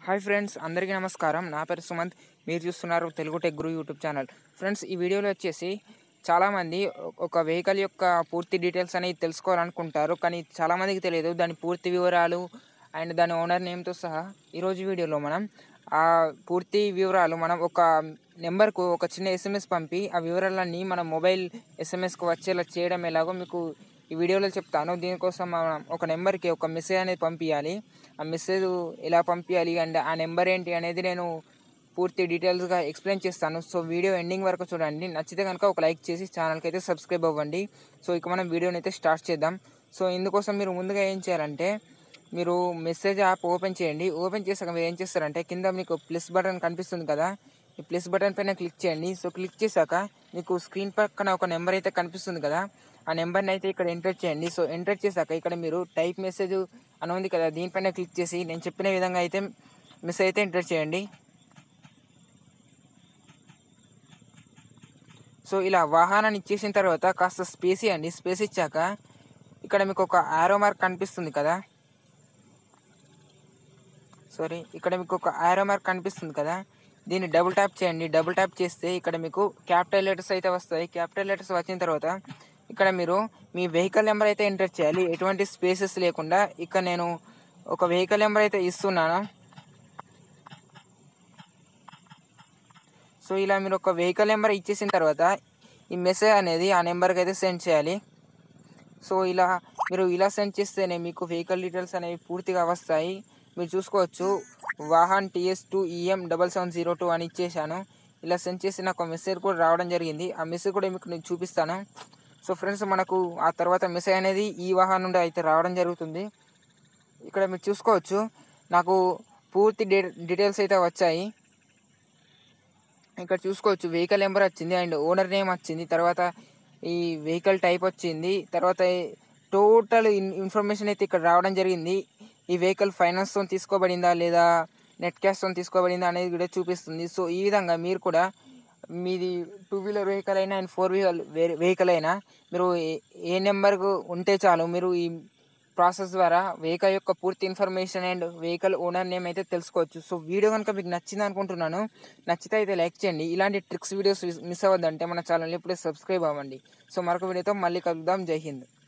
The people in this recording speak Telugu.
హాయ్ ఫ్రెండ్స్ అందరికీ నమస్కారం నా పేరు సుమంత్ మీరు చూస్తున్నారు Telugu tech guru YouTube channel friends ఈ వీడియోలో వచ్చేసి చాలామంది ఒక వెహికల్ యొక్క పూర్తి డీటెయిల్స్ అనేవి తెలుసుకోవాలనుకుంటారు కానీ చాలామందికి తెలియదు దాని పూర్తి వివరాలు అండ్ దాని ఓనర్ నేమ్తో సహా ఈరోజు వీడియోలో మనం ఆ పూర్తి వివరాలు మనం ఒక నెంబర్కు ఒక చిన్న ఎస్ఎంఎస్ పంపి ఆ వివరాలన్నీ మన మొబైల్ ఎస్ఎంఎస్కి వచ్చేలా చేయడం ఎలాగో మీకు ఈ వీడియోలో చెప్తాను దీనికోసం మనం ఒక నెంబర్కి ఒక మెసేజ్ అనేది పంపించాలి ఆ మెసేజ్ ఎలా పంపించాలి అండ్ ఆ నెంబర్ ఏంటి అనేది నేను పూర్తి డీటెయిల్స్గా ఎక్స్ప్లెయిన్ చేస్తాను సో వీడియో ఎండింగ్ వరకు చూడండి నచ్చితే కనుక ఒక లైక్ చేసి ఛానల్కి అయితే సబ్స్క్రైబ్ అవ్వండి సో ఇక మనం వీడియోని అయితే స్టార్ట్ చేద్దాం సో ఇందుకోసం మీరు ముందుగా ఏం చేయాలంటే మీరు మెసేజ్ యాప్ ఓపెన్ చేయండి ఓపెన్ చేసాక మీరు ఏం చేస్తారంటే కింద మీకు ప్లస్ బటన్ కనిపిస్తుంది కదా ఈ ప్లస్ బటన్ పైన క్లిక్ చేయండి సో క్లిక్ చేశాక మీకు స్క్రీన్ పక్కన ఒక నెంబర్ అయితే కనిపిస్తుంది కదా ఆ నెంబర్ని అయితే ఇక్కడ ఎంటర్ చేయండి సో ఎంటర్ చేశాక ఇక్కడ మీరు టైప్ మెసేజ్ అని ఉంది కదా దీనిపైన క్లిక్ చేసి నేను చెప్పిన విధంగా అయితే మెసేజ్ అయితే ఎంటర్ చేయండి సో ఇలా వాహనాన్ని ఇచ్చేసిన తర్వాత కాస్త స్పేస్ ఇవ్వండి స్పేస్ ఇచ్చాక ఇక్కడ మీకు ఒక ఆరో మార్క్ కనిపిస్తుంది కదా సారీ ఇక్కడ మీకు ఒక ఆరో మార్క్ కనిపిస్తుంది కదా దీన్ని డబుల్ ట్యాప్ చేయండి డబుల్ ట్యాప్ చేస్తే ఇక్కడ మీకు క్యాపిటల్ లెటర్స్ అయితే వస్తాయి క్యాపిటల్ లెటర్స్ వచ్చిన తర్వాత ఇక్కడ మీరు మీ వెహికల్ నెంబర్ అయితే ఎంటర్ చేయాలి ఎటువంటి స్పేసెస్ లేకుండా ఇక్కడ నేను ఒక వెహికల్ నెంబర్ అయితే ఇస్తున్నాను సో ఇలా మీరు ఒక వెహికల్ నెంబర్ ఇచ్చేసిన తర్వాత ఈ మెసేజ్ అనేది ఆ నెంబర్కి అయితే సెండ్ చేయాలి సో ఇలా మీరు ఇలా సెండ్ చేస్తేనే మీకు వెహికల్ డీటెయిల్స్ అనేవి పూర్తిగా వస్తాయి మీరు చూసుకోవచ్చు Vahan TS two EM double seven zero two అని ఇచ్చేసాను ఇలా సెండ్ చేసి నాకు మెసేజ్ కూడా రావడం జరిగింది ఆ మెసేజ్ కూడా మీకు నేను చూపిస్తాను సో ఫ్రెండ్స్ మనకు ఆ తర్వాత మెసేజ్ అనేది ఈ వాహనం నుండి అయితే రావడం జరుగుతుంది ఇక్కడ మీరు చూసుకోవచ్చు నాకు పూర్తి డే డీటెయిల్స్ అయితే వచ్చాయి ఇక్కడ చూసుకోవచ్చు వెహికల్ నెంబర్ వచ్చింది అండ్ ఓనర్ నేమ్ వచ్చింది తర్వాత ఈ వెహికల్ టైప్ వచ్చింది తర్వాత టోటల్ ఇన్ఫర్మేషన్ అయితే ఇక్కడ రావడం జరిగింది ఈ వెహికల్ ఫైనాన్స్తో తీసుకోబడిందా లేదా నెట్ క్యాష్తో తీసుకోబడిందా అనేది కూడా చూపిస్తుంది సో ఈ విధంగా మీరు కూడా మీది టూ వీలర్ వెహికల్ అయినా అండ్ ఫోర్ వీలర్ వెహికల్ అయినా మీరు ఏ- ఏ నెంబర్కు ఉంటే చాలు మీరు ఈ ప్రాసెస్ ద్వారా వెహికల్ యొక్క పూర్తి information and vehicle owner name అయితే తెలుసుకోవచ్చు సో వీడియో కనుక మీకు నచ్చింది అనుకుంటున్నాను నచ్చితే అయితే లైక్ చేయండి ఇలాంటి ట్రిక్స్ వీడియోస్ మిస్ అవ్వద్దంటే మన ఛానల్ని ఇప్పుడే సబ్స్క్రైబ్ అవ్వండి సో మరొక వీడియోతో మళ్ళీ కలుద్దాం జై హింద్